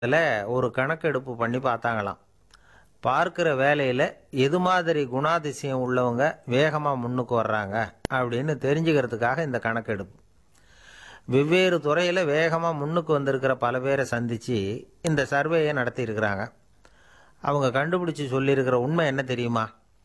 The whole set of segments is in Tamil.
அதில் ஒரு கணக்கெடுப்பு பண்ணி பார்த்தாங்களாம் பார்க்குற வேலையில் எது மாதிரி குணாதிசயம் உள்ளவங்க வேகமாக முன்னுக்கு வர்றாங்க அப்படின்னு தெரிஞ்சுக்கிறதுக்காக இந்த கணக்கெடுப்பு வெவ்வேறு துறையில் வேகமாக முன்னுக்கு வந்திருக்கிற பல பேரை சந்தித்து இந்த சர்வேயை நடத்தியிருக்கிறாங்க அவங்க கண்டுபிடிச்சி சொல்லியிருக்கிற உண்மை என்ன தெரியுமா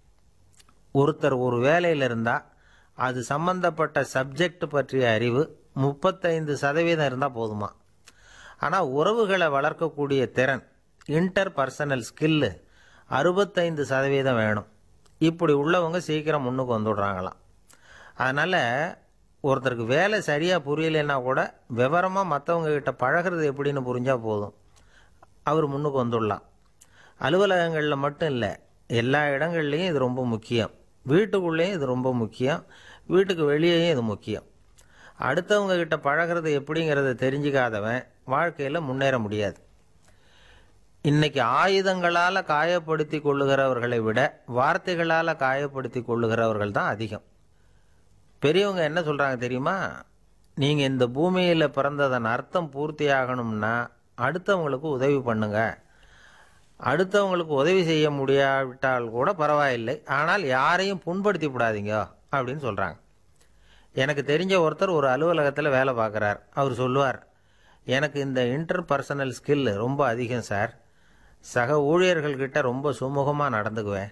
ஒருத்தர் ஒரு வேலையில் இருந்தால் அது சம்பந்தப்பட்ட சப்ஜெக்ட் பற்றிய அறிவு முப்பத்தைந்து சதவீதம் இருந்தால் போதுமா ஆனால் உறவுகளை வளர்க்கக்கூடிய திறன் இன்டர் பர்சனல் ஸ்கில்லு அறுபத்தைந்து சதவீதம் வேணும் இப்படி உள்ளவங்க சீக்கிரம் முன்னுக்கு வந்துடுறாங்களாம் அதனால் ஒருத்தருக்கு வேலை சரியாக புரியலைன்னா கூட விவரமாக மற்றவங்க கிட்ட பழகிறது எப்படின்னு புரிஞ்சால் போதும் அவர் முன்னுக்கு வந்துடலாம் அலுவலகங்களில் மட்டும் இல்லை எல்லா இடங்கள்லையும் இது ரொம்ப முக்கியம் வீட்டுக்குள்ளேயும் இது ரொம்ப முக்கியம் வீட்டுக்கு வெளியேயும் இது முக்கியம் அடுத்தவங்க கிட்ட பழகிறது எப்படிங்கிறத தெரிஞ்சுக்காதவன் வாழ்க்கையில் முன்னேற முடியாது இன்னைக்கு ஆயுதங்களால் காயப்படுத்தி கொள்ளுகிறவர்களை விட வார்த்தைகளால் காயப்படுத்தி கொள்ளுகிறவர்கள் தான் அதிகம் பெரியவங்க என்ன சொல்கிறாங்க தெரியுமா நீங்கள் இந்த பூமியில் பிறந்ததன் அர்த்தம் பூர்த்தி ஆகணும்னா அடுத்தவங்களுக்கு உதவி பண்ணுங்க அடுத்தவங்களுக்கு உதவி செய்ய முடியாவிட்டால் கூட பரவாயில்லை ஆனால் யாரையும் புண்படுத்தி விடாதீங்க அப்படின்னு சொல்கிறாங்க எனக்கு தெரிஞ்ச ஒருத்தர் ஒரு அலுவலகத்தில் வேலை பார்க்குறார் அவர் சொல்லுவார் எனக்கு இந்த இன்டர் பர்சனல் ஸ்கில் ரொம்ப அதிகம் சார் சக ஊழியர்கள்கிட்ட ரொம்ப சுமூகமாக நடந்துக்குவேன்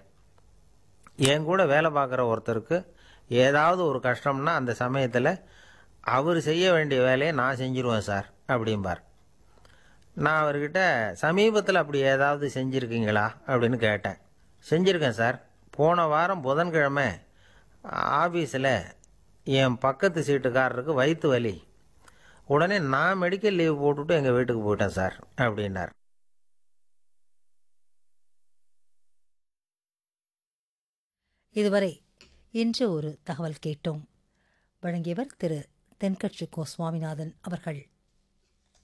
என் கூட வேலை பார்க்குற ஒருத்தருக்கு ஏதாவது ஒரு கஷ்டம்னா அந்த சமயத்தில் அவர் செய்ய வேண்டிய வேலையை நான் செஞ்சிருவேன் சார் அப்படிம்பார் நான் அவர்கிட்ட சமீபத்தில் அப்படி ஏதாவது செஞ்சுருக்கீங்களா அப்படின்னு கேட்டேன் செஞ்சுருக்கேன் சார் போன வாரம் புதன்கிழமை ஆஃபீஸில் என் பக்கத்து சீட்டுக்காரருக்கு வயிற்று வலி உடனே நான் மெடிக்கல் லீவ் போட்டுட்டு எங்கள் வீட்டுக்கு போயிட்டேன் சார் அப்படின்னார் இதுவரை இன்று ஒரு தகவல் கேட்டோம் வழங்கியவர் திரு தென்கட்சி கோ சுவாமிநாதன் அவர்கள்